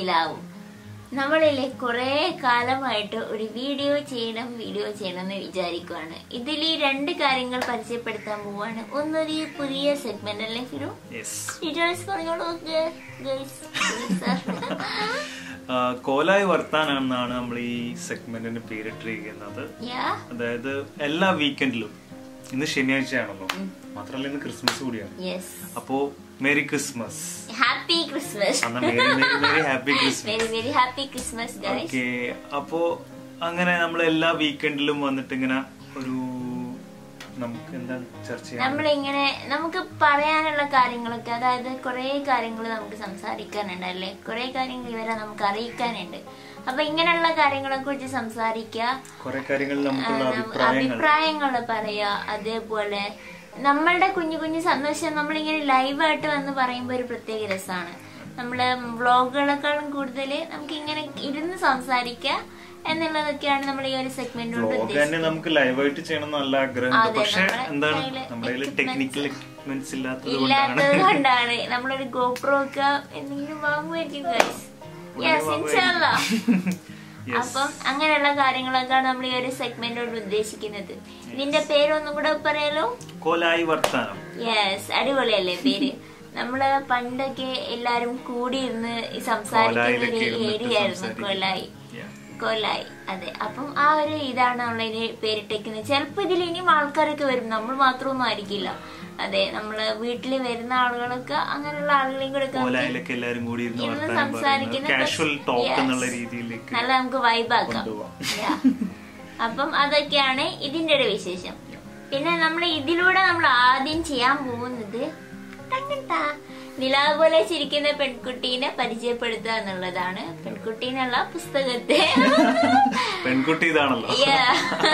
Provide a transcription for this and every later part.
നിലാവും നമ്മളിലെ കുറേ കാലമായിട്ട് ഒരു വീഡിയോ ചെയ്യണം വീഡിയോ ചെയ്യണം എന്ന് വിചാരിക്കുവാണ് ഇതിൽ ഈ രണ്ട് കാര്യങ്ങൾ പരിചയപ്പെടുത്താൻ പോവാണ് ഒന്നൊരു പുതിയ സെഗ്മെന്റ് അല്ലേ ഫിറു യെസ് ഡീറ്റെയിൽസ് പറഞ്ഞോളൂ ഗൈസ് കോലായി വർത്താനാണെന്നാണ് നമ്മൾ ഈ സെഗ്മെന്റിന് പേരിട്ടിരിക്കുന്നത് യാ അതായത് എല്ലാ വീക്കെൻഡിലും ഇന്ന് ശനിയാഴ്ചയാണല്ലോ മാത്രമല്ല ഇന്ന് ക്രിസ്മസ് കൂടിയാണ് യെസ് അപ്പോ മേരി ക്രിസ്മസ് ഹാപ്പി ക്രിസ്മസ് അന്ന് merry merry merry happy Christmas very very happy Christmas guys okay അപ്പോ അങ്ങനെ നമ്മൾ എല്ലാ വീക്കെൻഡിലും വന്നിട്ട് ഇങ്ങനെ ഒരു നമുക്ക് എന്താണ് ചർച്ച ചെയ്യാൻ നമ്മളിങ്ങനെ നമുക്ക് പറയാനുള്ള കാര്യങ്ങളൊക്കെ അതായത് കുറെ കാര്യങ്ങൾ നമുക്ക് സംസാരിക്കാനുണ്ട് അല്ലേ കുറെ കാര്യങ്ങൾ ഇവരെ നമുക്ക് അറിയിക്കാനുണ്ട് അപ്പൊ ഇങ്ങനെയുള്ള കാര്യങ്ങളെ കുറിച്ച് സംസാരിക്കുക കുറെ കാര്യങ്ങളിൽ നമുക്കുള്ള ആ, അഭിപ്രായങ്ങൾ അഭിപ്രായങ്ങൾ പറയാ അതേപോലെ നമ്മളുടെ കുഞ്ഞു കുഞ്ഞു സന്തോഷം നമ്മളിങ്ങനെ ലൈവായിട്ട് വന്ന് പറയുമ്പോൾ ഒരു പ്രത്യേക രസമാണ് നമ്മള് വ്ളോഗുകളെക്കാളും കൂടുതൽ നമുക്ക് ഇങ്ങനെ ഇരുന്ന് സംസാരിക്കുക എന്നുള്ളതൊക്കെയാണ് നമ്മൾ ഈ ഒരു സെഗ്മെന്റ് കൊണ്ട് വ്ലോഗ് തന്നെ നമുക്ക് ലൈവായിട്ട് ചെയ്യണം നല്ല ആഗ്രഹമുണ്ട് അതെ, പക്ഷെ നമ്മുടെ എന്താണ് കയ്യില് നമ്മുടെ കയ്യിൽ ടെക്നിക്കൽ എക്യുപ്മെന്റ്സ് ഇല്ലാത്തത് കൊണ്ടാണ് ഇല്ലാത്തത് കൊണ്ടാണ് നമ്മളൊരു ഗോപ്രോ ഒക്കെ എന്തെങ്കിലും വാങ്ങുമായിരിക്കും ഗൈസ് യെസ് ഇൻഷാല്ല അപ്പം അങ്ങനെയുള്ള കാര്യങ്ങളൊക്കെയാണ് നമ്മൾ ഈ ഒരു സെഗ്മെന്റോട് ഉദ്ദേശിക്കുന്നത് ഇതിന്റെ പേരൊന്നും കൂടെ പറയാലോ കോലായി വർത്താനം യെസ് അടിപൊളിയല്ലേ പേര് നമ്മള് പണ്ടൊക്കെ എല്ലാരും കൂടിയിരുന്ന് സംസാരിക്കുന്ന ഒരു കോലായിലൊക്കെ ഇരുന്നിട്ട് ഏരിയ ആയിരുന്നു സംസാരിക്കും. കൊല്ലായി Yeah. കൊല്ലായി അതെ അപ്പം ആ ഒരു ഇതാണ് നമ്മളതിന് പേരിട്ടേക്കുന്നത് ചിലപ്പോ ഇതിൽ ഇനിയും ആൾക്കാരൊക്കെ വരും നമ്മൾ മാത്രമൊന്നും ആയിരിക്കില്ല അതെ നമ്മള് വീട്ടിൽ വരുന്ന ആളുകളൊക്കെ അങ്ങനെയുള്ള ആളുകളെയും കൂടെ ഒക്കെ കോലായിലൊക്കെ എല്ലാരും കൂടി ഇരുന്ന് ഇരുന്ന് വർത്താനം സംസാരിക്കുന്ന പറയുന്നത് കാഷ്വൽ ടോക്ക് Yes. എന്നുള്ള രീതിയിലേക്ക് നല്ല നമുക്ക് വൈബാക്കാം കൊണ്ടുപോവാം. Yeah. അപ്പം അതൊക്കെയാണ് ഇതിന്റെ ഒരു വിശേഷം പിന്നെ നമ്മൾ ഇതിലൂടെ നമ്മൾ ആദ്യം ചെയ്യാൻ പോകുന്നത് ടങ്ങട്ടാ. നിലാവ് പോലെ ചിരിക്കുന്ന പെൺകുട്ടീനെ പരിചയപ്പെടുത്തുക എന്നുള്ളതാണ് പെൺകുട്ടീനുള്ള പുസ്തകത്തെ പെൺകുട്ടി ഇതാണല്ലോ Yeah.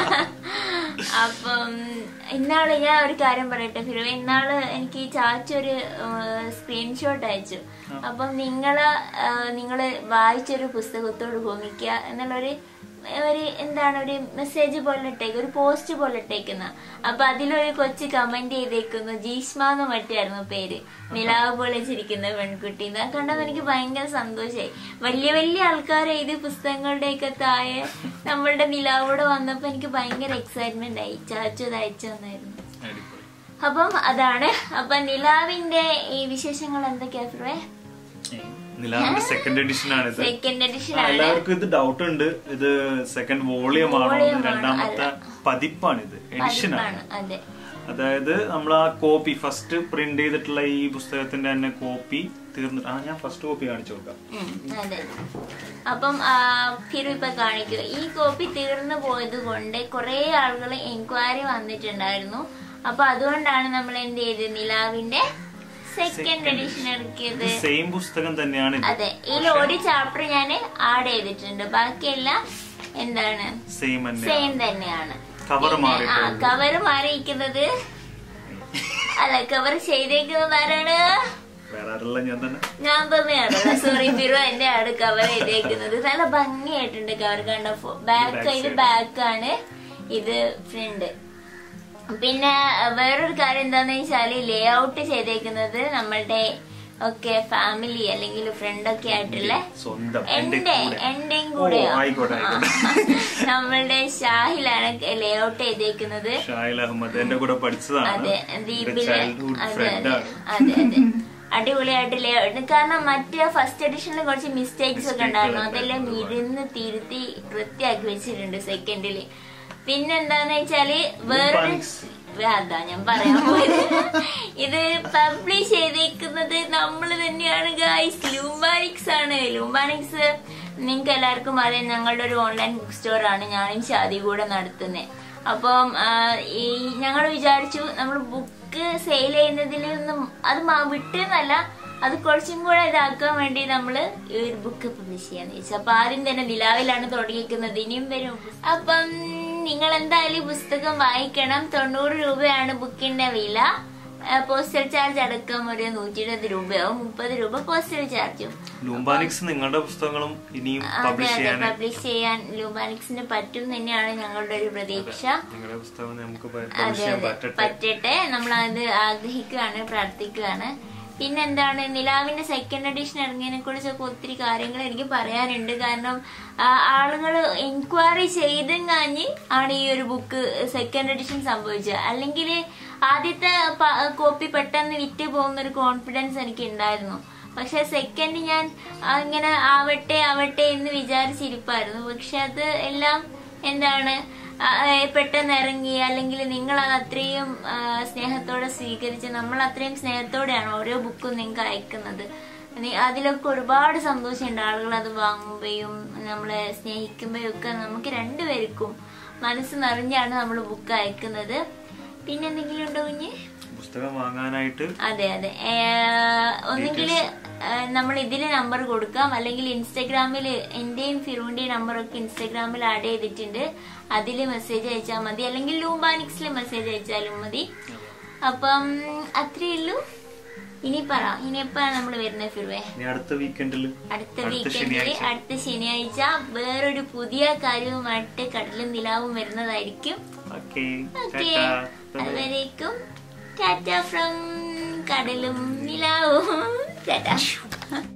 അപ്പം ഇന്നാള് ഞാൻ ഒരു കാര്യം പറയട്ടെ ഫിറോ ഇന്നാള് എനിക്ക് ഈ ചാച്ചൊരു സ്ക്രീൻഷോട്ട് അയച്ചു അപ്പം നിങ്ങള് ആ, നിങ്ങള് വായിച്ചൊരു പുസ്തകത്തോട് ഭൂമിക്കുക എന്നുള്ളൊരു ഒരു എന്താണ് ഒരു മെസ്സേജ് പോലെ ഇട്ടേക്ക് ഒരു പോസ്റ്റ് പോലെ ഇട്ടേക്കുന്ന അപ്പൊ അതിലൊരു കൊച്ചു കമന്റ് ചെയ്തേക്കുന്നു ജീഷ്മ എന്ന് മറ്റായിരുന്നു പേര് നിലാവ് പോലെ ചിരിക്കുന്ന പെൺകുട്ടി അത് കണ്ടത് എനിക്ക് ഭയങ്കര സന്തോഷായി വലിയ വലിയ ആൾക്കാരെ ഇത് പുസ്തകങ്ങളുടെയൊക്കെ താഴെ നമ്മളുടെ നിലാവോടെ വന്നപ്പോ എനിക്ക് ഭയങ്കര എക്സൈറ്റ്മെന്റ് ആയി ചാച്ചു അത് അയച്ചു തന്നായിരുന്നു അടിപൊളി. അപ്പം അതാണ് അപ്പൊ നിലാവിന്റെ ഈ വിശേഷങ്ങൾ എന്തൊക്കെയാ ഫിറേ നിലാവിന്റെ സെക്കൻഡ് എഡിഷൻ ആണ് ഇത് സെക്കൻഡ് എഡിഷൻ ആ, ആണ് എല്ലാവർക്കും ഇത് ഡൗട്ട് ഉണ്ട് ഇത് സെക്കൻഡ് വോളിയം ആണോ Volume ഇത് ആണ്, രണ്ടാമത്തെ പതിപ്പാണ് ഇത് എഡിഷൻ പതിപ്പാണ് ആണ് അതെ അതായത് നമ്മൾ ആ കോപ്പി ഫസ്റ്റ് പ്രിന്റ് ചെയ്തിട്ടുള്ള ഈ പുസ്തകത്തിന്റെ തന്നെ കോപ്പി തീർന്നിട്ട് ആ ഞാൻ ഫസ്റ്റ് കോപ്പി കാണിച്ചു നോക്കാം ഉം, അതെ അപ്പം ആ, ഫിറു ഇപ്പൊ കാണിക്കുക ഈ കോപ്പി തീർന്നു പോയത് കൊണ്ട് കുറെ ആളുകൾ എൻക്വയറി വന്നിട്ടുണ്ടായിരുന്നു അപ്പൊ അതുകൊണ്ടാണ് നമ്മൾ എന്ത് ചെയ്തത് നിലാവിന്റെ സെക്കൻഡ് എഡിഷൻ ഇറക്കിയത് സെയിം പുസ്തകം തന്നെയാണ് ഇത് അതെ ഇതിൽ ഒരു ചാപ്റ്റർ ഞാൻ ആഡ് ചെയ്തിട്ടുണ്ട് ബാക്കിയെല്ലാം എന്താണ് സെയിം തന്നെ സെയിം തന്നെയാണ് Cover പിന്നെ, ആ മാറിയിട്ടേ കവർ മാറിയിരിക്കുന്നത് അല്ല കവർ ചെയ്തേക്കുന്നത് ആരാണ് വേറെ ആരുള്ള ഞാൻ തന്നെ ഞാൻ തന്നെയാണല്ലോ സോറി ഫിറോ എന്റെ ആണ് കവർ ചെയ്തേക്കുന്നത് നല്ല ഭംഗിയായിട്ടുണ്ട് കവർ കണ്ട ബാക്ക് Back ഇത് side. ബാക്കാണ് ഇത് ഫ്രണ്ട് പിന്നെ അഹ് വേറൊരു കാര്യം എന്താന്ന് വെച്ചാല് ലേ ഔട്ട് ചെയ്തേക്കുന്നത് നമ്മളുടെ ഒക്കെ ഫാമിലി അല്ലെങ്കിൽ ഫ്രണ്ട് ഒക്കെ ആയിട്ടുള്ള സ്വന്തം എന്റെ എന്റെ കൂടെ എന്റെയും ഓ, കൂടെയോ ആയിക്കോട്ടെ, ആ. നമ്മളുടെ ഷാഹിലാണ് ലേ ഔട്ട് ചെയ്തേക്കുന്നത് ഷാഹിൽ അഹമ്മദ് എന്റെ കൂടെ പഠിച്ചതാണ് അതെ എന്റെ ദീപില് ചൈൽഡ്ഹുഡ് അതെ ഫ്രണ്ട് അതെ അതെ അതെ അടിപൊളിയായിട്ട് ലേ കാരണം മറ്റേ ഫസ്റ്റ് എഡിഷനിൽ കുറച്ച് മിസ്റ്റേക്സ് ഒക്കെ ഉണ്ടായിരുന്നു അതെല്ലാം ഇരുന്ന് തിരുത്തി വൃത്തിയാക്കി വെച്ചിട്ടുണ്ട് സെക്കൻഡില് പിന്നെന്താന്ന് വെച്ചാല് വേറൊരു Lupanics. അതാ ഞാൻ പറയാൻ പോയത് ഇത് പബ്ലിഷ് ചെയ്തേക്കുന്നത് നമ്മൾ തന്നെയാണ് ഗായ്സ് ലൂംബാനിക്സ് ആണ് ലൂംബാനിക്സ് നിങ്ങൾക്ക് എല്ലാവർക്കും അറിയാം ഞങ്ങളുടെ ഒരു ഓൺലൈൻ ബുക്ക് സ്റ്റോർ ആണ് ഞാനും ഷാദി കൂടെ നടത്തുന്നത് അപ്പം ആ, ഈ ഞങ്ങൾ വിചാരിച്ചു നമ്മൾ ബുക്ക് സെയിൽ ചെയ്യുന്നതിൽ നിന്നും അത് മ- വിട്ടെന്നല്ല അത് കുറച്ചും കൂടെ ഇതാക്കാൻ വേണ്ടി നമ്മൾ ഈ ഒരു ബുക്ക് പബ്ലിഷ് ചെയ്യാന്ന് വെച്ചു അപ്പൊ ആദ്യം തന്നെ നിലാവിലാണ് തുടങ്ങിയിരിക്കുന്നത് ഇനിയും വരും അപ്പം നിങ്ങൾ എന്തായാലും ഈ പുസ്തകം വായിക്കണം തൊണ്ണൂറ് രൂപയാണ് ബുക്കിന്റെ വില പോസ്റ്റൽ ചാർജ് അടക്കം ഒരു നൂറ്റി ഇരുപത് രൂപയാവും മുപ്പത് രൂപ പോസ്റ്റൽ ചാർജും ലൂംബാനിക്സ് നിങ്ങളുടെ പുസ്തകങ്ങളും ഇനിയും അതെ പബ്ലിഷ് അതെ ചെയ്യാൻ പബ്ലിഷ് ചെയ്യാൻ ലൂബാനിക്സിന് പറ്റും തന്നെയാണ് ഞങ്ങളുടെ ഒരു പ്രതീക്ഷ നിങ്ങളുടെ പുസ്തകം നമുക്ക് അതെ പബ്ലിഷ് ചെയ്യാൻ അതെ പറ്റട്ടെ പറ്റട്ടെ നമ്മൾ അത് ആഗ്രഹിക്കുകയാണ് പ്രാർത്ഥിക്കുകയാണ് പിന്നെന്താണ് നിലാവിന്റെ സെക്കൻഡ് എഡിഷൻ ഇറങ്ങിയതിനെ കുറിച്ചൊക്കെ ഒത്തിരി കാര്യങ്ങൾ എനിക്ക് പറയാനുണ്ട് കാരണം ആളുകൾ എൻക്വയറി ചെയ്തും കാഞ്ഞ് ആണ് ഈ ഒരു ബുക്ക് സെക്കൻഡ് എഡിഷൻ സംഭവിച്ചത് അല്ലെങ്കിൽ ആദ്യത്തെ കോപ്പി പെട്ടെന്ന് വിറ്റ് പോകുന്ന ഒരു കോൺഫിഡൻസ് എനിക്ക് ഉണ്ടായിരുന്നു പക്ഷെ സെക്കൻഡ് ഞാൻ ആ, ഇങ്ങനെ ആവട്ടെ ആവട്ടെ എന്ന് വിചാരിച്ചിരിപ്പായിരുന്നു പക്ഷെ അത് എല്ലാം എന്താണ് ആ, ഏ, പെട്ടെന്ന് ഇറങ്ങി അല്ലെങ്കിൽ നിങ്ങൾ അത് അത്രയും ആ, സ്നേഹത്തോടെ സ്വീകരിച്ച് നമ്മൾ അത്രയും സ്നേഹത്തോടെയാണ് ഓരോ ബുക്കും നിങ്ങൾക്ക് അയക്കുന്നത് നി- അതിലൊക്കെ ഒരുപാട് സന്തോഷമുണ്ട് ആളുകൾ അത് വാങ്ങുമ്പോഴും നമ്മളെ സ്നേഹിക്കുമ്പോഴും ഒക്കെ നമുക്ക് രണ്ടുപേർക്കും മനസ്സ് നിറഞ്ഞാണ് നമ്മൾ ബുക്ക് അയക്കുന്നത് പിന്നെ എന്തെങ്കിലും ഉണ്ടോ കുഞ്ഞ് പുസ്തകം വാങ്ങാനായിട്ട് അതെ അതെ ഒന്നുകിൽ നമ്മൾ ഇതില് നമ്പർ കൊടുക്കാം അല്ലെങ്കിൽ ഇൻസ്റ്റഗ്രാമിൽ എന്റെയും ഫിറൂന്റെയും നമ്പറൊക്കെ ഇൻസ്റ്റഗ്രാമിൽ ആഡ് ചെയ്തിട്ടുണ്ട് അതിൽ മെസ്സേജ് അയച്ചാൽ മതി അല്ലെങ്കിൽ ലൂംബാനിക്സിൽ മെസ്സേജ് അയച്ചാലും മതി അപ്പം അത്രേ ഉള്ളൂ ഇനി പറ ഇനി എപ്പോഴാണ് നമ്മൾ വരുന്നത് ഫിറുവേ ഇനി അടുത്ത വീക്കെൻഡിൽ അടുത്ത വീക്കെൻഡില് അടുത്ത ശനിയാഴ്ച വേറൊരു പുതിയ കാര്യവുമായിട്ട് കടലും നിലാവും വരുന്നതായിരിക്കും ഓക്കെ ഓക്കെ അതുവരേക്കും ടാറ്റ ഫ്രം കടലും നിലാവും ടാറ്റ